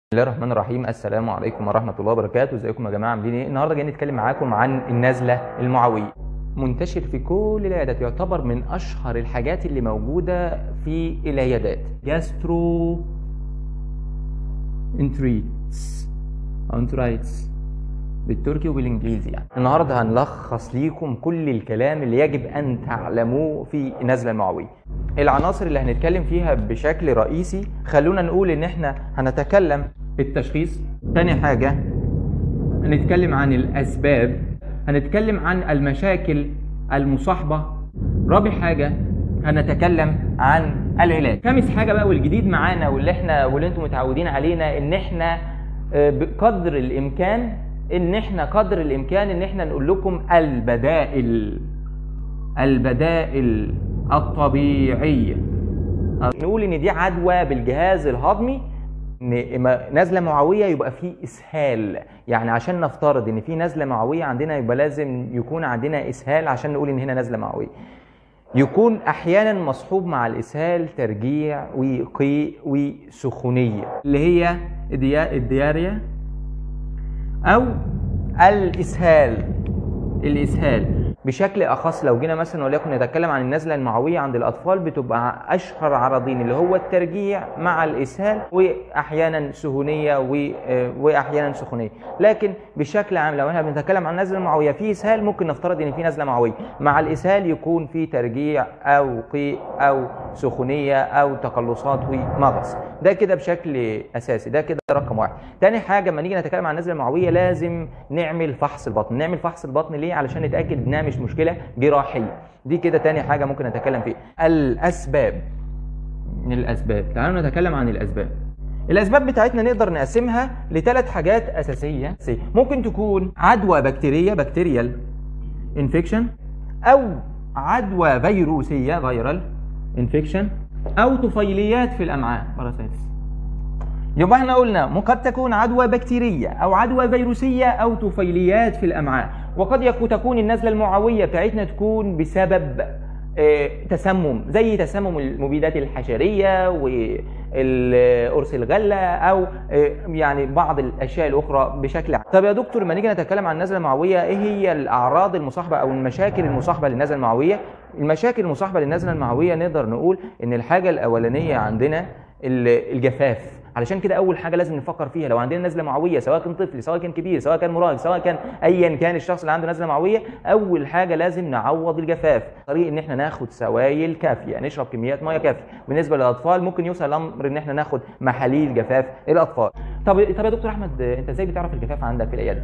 بسم الله الرحمن الرحيم السلام عليكم ورحمه الله وبركاته ازيكم يا جماعه عاملين ايه النهارده جايين نتكلم معاكم عن النزله المعويه منتشر في كل العيادات يعتبر من اشهر الحاجات اللي موجوده في العيادات جاسترو انتريتس او انترايتس بالتركي وبالانجليزي يعني النهارده هنلخص ليكم كل الكلام اللي يجب ان تعلموه في النزله المعويه العناصر اللي هنتكلم فيها بشكل رئيسي خلونا نقول ان احنا هنتكلم التشخيص تاني حاجة هنتكلم عن الأسباب هنتكلم عن المشاكل المصاحبة رابع حاجة هنتكلم عن العلاج خامس حاجة بقى والجديد معانا واللي احنا واللي انتم متعودين علينا ان احنا آه، بقدر الامكان ان احنا قدر الامكان ان احنا نقول لكم البدائل البدائل الطبيعية نقول ان دي عدوى بالجهاز الهضمي ان نزله معويه يبقى في اسهال يعني عشان نفترض ان في نزله معويه عندنا يبقى لازم يكون عندنا اسهال عشان نقول ان هنا نزله معويه يكون احيانا مصحوب مع الاسهال ترجيع وقيء وسخونيه اللي هي الديا- الدياريا او الاسهال الاسهال بشكل اخص لو جينا مثلا وليكن نتكلم عن النزله المعويه عند الاطفال بتبقى اشهر عرضين اللي هو الترجيع مع الاسهال واحيانا سهونيه و- آه، واحيانا سخونيه لكن بشكل عام لو احنا بنتكلم عن النزله المعويه في اسهال ممكن نفترض ان في نزله معويه مع الاسهال يكون في ترجيع او قيء او سخونيه او تقلصات ومغص ده كده بشكل اساسي ده كده رقم واحد تاني حاجه لما نيجي نتكلم عن النزله المعويه لازم نعمل فحص البطن نعمل فحص البطن ليه علشان نتاكد انها مش مشكله جراحيه دي كده تاني حاجه ممكن نتكلم فيها الاسباب من الاسباب تعالوا نتكلم عن الاسباب الاسباب بتاعتنا نقدر نقسمها لثلاث حاجات اساسيه ممكن تكون عدوى بكتيريه بكتيريال انفكشن او عدوى فيروسيه فيرال انفكشن او طفيليات في الامعاء باراسيتس يبقى احنا قلنا قد تكون عدوى بكتيرية أو عدوى فيروسية أو طفيليات في الأمعاء وقد يكون تكون النزلة المعوية بتاعتنا تكون بسبب آه، تسمم زي تسمم المبيدات الحشرية والقرص الغلة أو آه، يعني بعض الأشياء الأخرى بشكل عام طب يا دكتور لما نيجي نتكلم عن النزلة المعوية إيه هي الأعراض المصاحبة أو المشاكل المصاحبة للنزلة المعوية المشاكل المصاحبة للنزلة المعوية نقدر نقول إن الحاجة الأولانية عندنا ال- الجفاف علشان كده اول حاجه لازم نفكر فيها لو عندنا نزله معويه سواء كان طفل سواء كان كبير سواء كان مراهق سواء كان ايا كان الشخص اللي عنده نزله معويه اول حاجه لازم نعوض الجفاف طريق ان احنا ناخد سوائل كافيه نشرب كميات ميه كافيه بالنسبه للاطفال ممكن يوصل الامر ان احنا ناخد محاليل جفاف الاطفال طب طب يا دكتور احمد انت ازاي بتعرف الجفاف عندك في العياده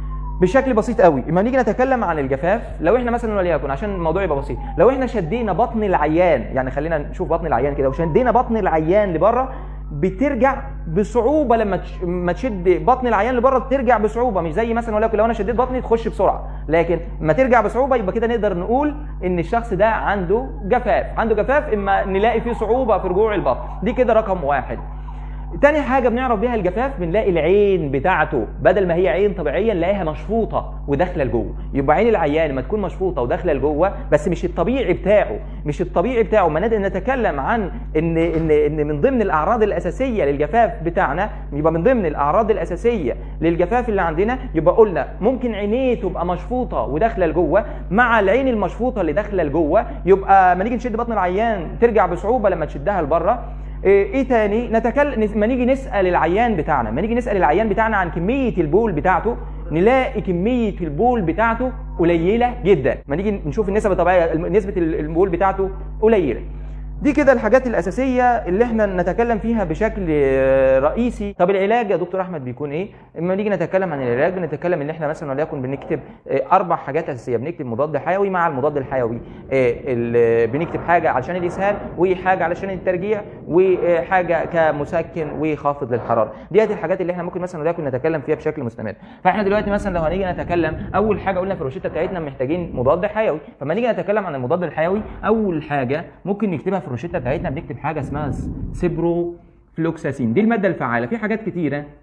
بشكل بسيط قوي اما نيجي نتكلم عن الجفاف لو احنا مثلا وليكن عشان الموضوع يبقى بسيط لو احنا شدينا بطن العيان يعني خلينا نشوف بطن العيان كده وشدينا بطن العيان لبره بترجع بصعوبه لما تش- ما تشد بطن العيان لبره بترجع بصعوبه مش زي مثلا وليكن لو انا شديت بطني تخش بسرعه لكن ما ترجع بصعوبه يبقى كده نقدر نقول ان الشخص ده عنده جفاف عنده جفاف اما نلاقي فيه صعوبه في رجوع البطن دي كده رقم واحد تاني حاجة بنعرف بيها الجفاف بنلاقي العين بتاعته بدل ما هي عين طبيعية نلاقيها مشفوطة وداخلة لجوه يبقى عين العيان لما تكون مشفوطة وداخلة لجوه بس مش الطبيعي بتاعه مش الطبيعي بتاعه ما نقدر نتكلم عن ان ان ان من ضمن الاعراض الاساسية للجفاف بتاعنا يبقى من ضمن الاعراض الاساسية للجفاف اللي عندنا يبقى قلنا ممكن عينيه تبقى مشفوطة وداخلة لجوه مع العين المشفوطة اللي داخلة لجوه يبقى ما نيجي نشد بطن العيان ترجع بصعوبة لما تشدها لبره ايه إيه تاني نتكلم ما نيجي نسال العيان بتاعنا ما نيجي نسال العيان بتاعنا عن كميه البول بتاعته نلاقي كميه البول بتاعته قليله جدا ما نيجي نشوف النسب الطبيعيه الم- نسبه ال- البول بتاعته قليله دي كده الحاجات الاساسيه اللي احنا نتكلم فيها بشكل آه، رئيسي طب العلاج يا دكتور احمد بيكون ايه اما نيجي نتكلم عن العلاج بنتكلم ان احنا مثلا وليكن بنكتب آه، اربع حاجات اساسيه بنكتب مضاد حيوي مع المضاد الحيوي آه، ال- بنكتب حاجه علشان الاسهال وحاجه علشان الترجيع وحاجه كمسكن وخافض للحراره ديت الحاجات اللي احنا ممكن مثلا وليكن نتكلم فيها بشكل مستمر فاحنا دلوقتي مثلا لو هنيجي نتكلم اول حاجه قلنا في الروشته بتاعتنا محتاجين مضاد حيوي فما نيجي نتكلم عن المضاد الحيوي اول حاجه ممكن نكتبها في الروشته بتاعتنا بنكتب حاجه اسمها سيبرو فلوكساسين دي الماده الفعاله في حاجات كتيره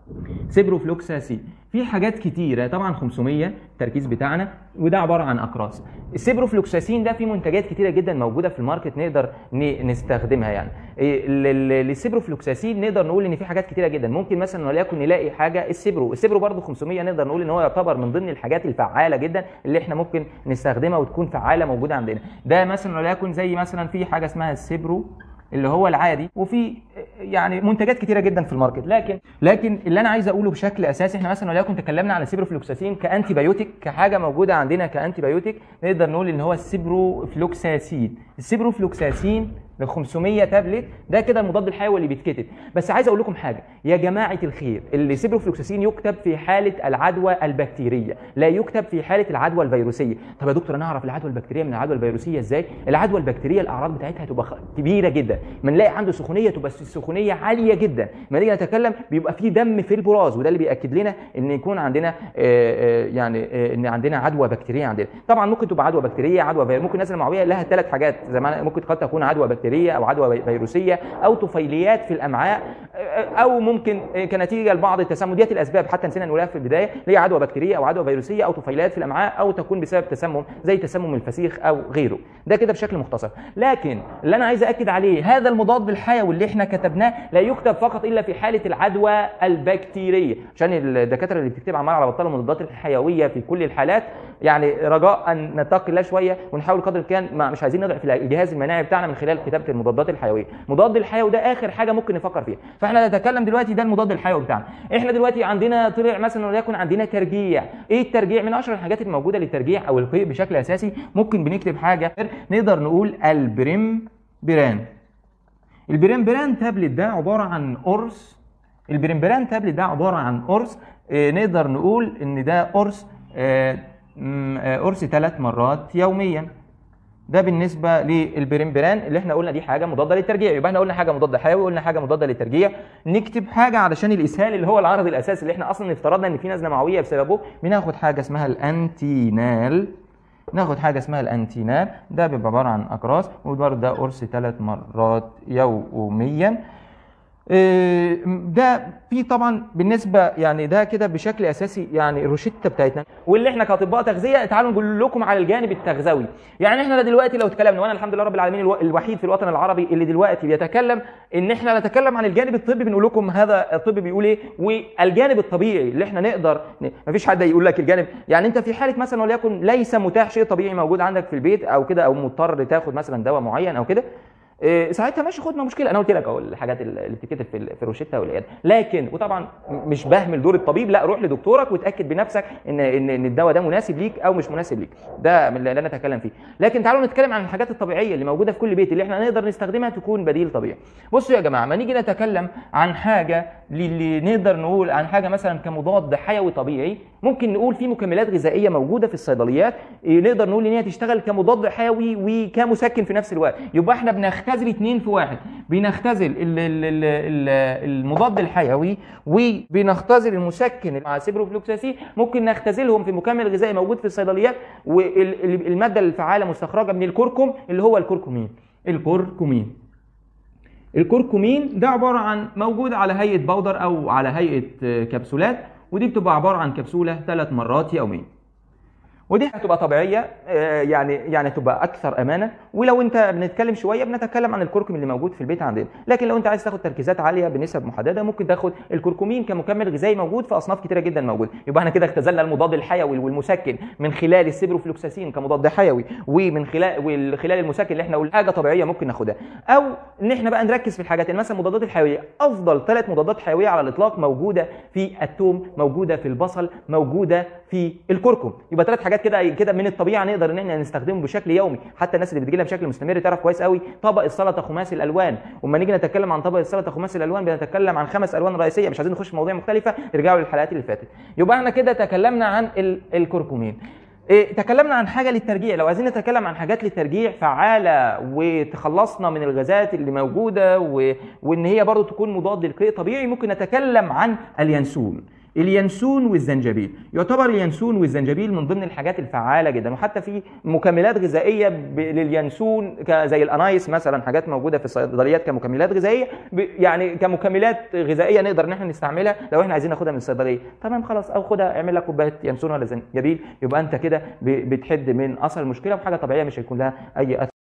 سيبروفلوكساسين في حاجات كتيرة طبعا 500 التركيز بتاعنا وده عبارة عن أقراص السيبروفلوكساسين ده في منتجات كتيرة جدا موجودة في الماركت نقدر ن- نستخدمها يعني إيه، ال- ال- السيبروفلوكساسين نقدر نقول ان في حاجات كتيرة جدا ممكن مثلا وليكن نلاقي حاجة السيبرو السيبرو برضه 500 نقدر نقول ان هو يعتبر من ضمن الحاجات الفعالة جدا اللي احنا ممكن نستخدمها وتكون فعالة موجودة عندنا ده مثلا وليكن زي مثلا في حاجة اسمها السيبرو اللي هو العادي وفي يعني منتجات كتيره جدا في الماركت لكن لكن اللي انا عايز اقوله بشكل اساسي احنا مثلا وليكن تكلمنا على السيبروفلوكساسين كانتي بايوتيك كحاجه موجوده عندنا كانتي بايوتيك نقدر نقول ان هو السيبروفلوكساسين السيبروفلوكساسين ل 500 تابلت ده كده المضاد الحيوي اللي بيتكتب بس عايز اقول لكم حاجه يا جماعه الخير السيبروفلوكساسين يكتب في حاله العدوى البكتيريه لا يكتب في حاله العدوى الفيروسيه طب يا دكتور انا اعرف العدوى البكتيريه من العدوى الفيروسيه ازاي العدوى البكتيريه الاعراض بتاعتها تبقى خ- كبيره جدا ما نلاقي عنده سخونيه تبقى السخونيه عاليه جدا ما نيجي نتكلم بيبقى في دم في البراز وده اللي بياكد لنا ان يكون عندنا آه، آه، يعني آه، ان عندنا عدوى بكتيريه عندنا طبعا ممكن تبقى عدوى بكتيريه عدوى فيروسيه ممكن الناس المعويه لها ثلاث حاجات زي ما ممكن قد تكون عدوى بكتيريه او عدوى في- فيروسيه او طفيليات في الامعاء او ممكن كنتيجه لبعض التسمم ديت الاسباب حتى نسينا نقولها في البدايه اللي هي عدوى بكتيريه او عدوى فيروسيه او طفيليات في الامعاء او تكون بسبب تسمم زي تسمم الفسيخ او غيره ده كده بشكل مختصر لكن اللي انا عايز اكد عليه هذا المضاد الحيوي اللي احنا كتبناه لا يكتب فقط الا في حاله العدوى البكتيريه عشان الدكاتره اللي بتكتب عمال على بطال المضادات الحيويه في كل الحالات يعني رجاء ان نتقي الله شويه ونحاول قدر الامكان ما مش عايزين نضعف الجهاز المناعي بتاعنا من خلال كتابه المضادات الحيويه المضاد الحيوي ده اخر حاجه ممكن نفكر فيها فاحنا نتكلم دلوقتي ده المضاد الحيوي بتاعنا احنا دلوقتي عندنا طلع مثلا وليكن عندنا ترجيع ايه الترجيع من اشهر الحاجات الموجوده للترجيع او القيء بشكل اساسي ممكن بنكتب حاجه نقدر نقول البريم بران البريمبران تابلت ده عباره عن قرص البريمبران تابلت ده عباره عن قرص آه، نقدر نقول ان ده قرص آه، م- آه، قرص ثلاث مرات يوميا ده بالنسبه للبريمبران اللي احنا قلنا دي حاجه مضاده للترجيع يبقى احنا قلنا حاجه مضاده حيوي قلنا حاجه مضاده للترجيع نكتب حاجه علشان الاسهال اللي هو العرض الاساسي اللي احنا اصلا افترضنا ان في نزله معويه بسببه بناخد حاجه اسمها الانتينال ناخد حاجه اسمها الانتينال ده بيبقى عباره عن اقراص وبرده ده قرص ثلاث مرات يوميا إيه، ده في طبعا بالنسبه يعني ده كده بشكل اساسي يعني الروشته بتاعتنا واللي احنا كاطباء تغذيه تعالوا نقول لكم على الجانب التغذوي يعني احنا دلوقتي لو اتكلمنا وانا الحمد لله رب العالمين الو- الوحيد في الوطن العربي اللي دلوقتي بيتكلم ان احنا نتكلم عن الجانب الطبي بنقول لكم هذا الطب بيقول ايه والجانب الطبيعي اللي احنا نقدر ن- مفيش حد يقول لك الجانب يعني انت في حاله مثلا وليكن ليس متاح شيء طبيعي موجود عندك في البيت او كده او مضطر تاخد مثلا دواء معين او كده إيه، ساعتها ماشي خد ما مشكله انا قلت لك اهو الحاجات اللي بتتكتب في ال- في الروشته والعياده لكن وطبعا مش بهمل دور الطبيب لا روح لدكتورك وتاكد بنفسك ان ان ان الدواء ده مناسب ليك او مش مناسب ليك ده من اللي انا اتكلم فيه لكن تعالوا نتكلم عن الحاجات الطبيعيه اللي موجوده في كل بيت اللي احنا نقدر نستخدمها تكون بديل طبيعي بصوا يا جماعه ما نيجي نتكلم عن حاجه اللي نقدر نقول عن حاجه مثلا كمضاد حيوي طبيعي ممكن نقول في مكملات غذائيه موجوده في الصيدليات إيه، نقدر نقول ان هي تشتغل كمضاد حيوي وكمسكن في نفس الوقت يبقى احنا بنختزل اتنين في واحد بنختزل ال- ال- ال- ال- المضاد الحيوي وبنختزل المسكن مع سيبروفلوكساسين ممكن نختزلهم في مكمل غذائي موجود في الصيدليات والماده الفعاله مستخرجه من الكركم اللي هو الكركمين الكركمين الكركمين ده عباره عن موجود على هيئه بودر او على هيئه آه، كبسولات ودي بتبقى عباره عن كبسوله ثلاث مرات يوميا ودي هتبقى طبيعيه آه، يعني يعني تبقى اكثر امانه ولو انت بنتكلم شويه بنتكلم عن الكركم اللي موجود في البيت عندنا لكن لو انت عايز تاخد تركيزات عاليه بنسب محدده ممكن تاخد الكركمين كمكمل غذائي موجود في اصناف كتيره جدا موجود يبقى احنا كده اختزلنا المضاد الحيوي والمسكن من خلال السيبروفلوكساسين كمضاد حيوي ومن خلال وخلال المسكن اللي احنا قلنا حاجه طبيعيه ممكن ناخدها او ان احنا بقى نركز في الحاجات يعني مثلا المضادات الحيويه افضل ثلاث مضادات حيويه على الاطلاق موجوده في الثوم موجوده في البصل موجوده في الكركم يبقى ثلاث حاجات كده كده من الطبيعه نقدر ان احنا نستخدمهم بشكل يومي حتى الناس اللي بتجي لها بشكل مستمر تعرف كويس قوي طبق السلطه خماسي الالوان وما نيجي نتكلم عن طبق السلطه خماسي الالوان بنتكلم عن خمس الوان رئيسيه مش عايزين نخش في مواضيع مختلفه ارجعوا للحلقات اللي فاتت يبقى احنا كده تكلمنا عن ال- الكركمين إيه تكلمنا عن حاجه للترجيع لو عايزين نتكلم عن حاجات للترجيع فعاله وتخلصنا من الغازات اللي موجوده و... وان هي برضو تكون مضاد للقيء طبيعي ممكن نتكلم عن اليانسون اليانسون والزنجبيل يعتبر اليانسون والزنجبيل من ضمن الحاجات الفعاله جدا وحتى في مكملات غذائيه ب- لليانسون ك- زي الانايس مثلا حاجات موجوده في الصيدليات كمكملات غذائيه ب- يعني كمكملات غذائيه نقدر ان احنا نستعملها لو احنا عايزين ناخدها من الصيدليه تمام خلاص او خدها اعمل لك كوبايه يانسون ولا زنجبيل يبقى انت كده ب- بتحد من اثر المشكله وحاجه طبيعيه مش هيكون لها اي اثر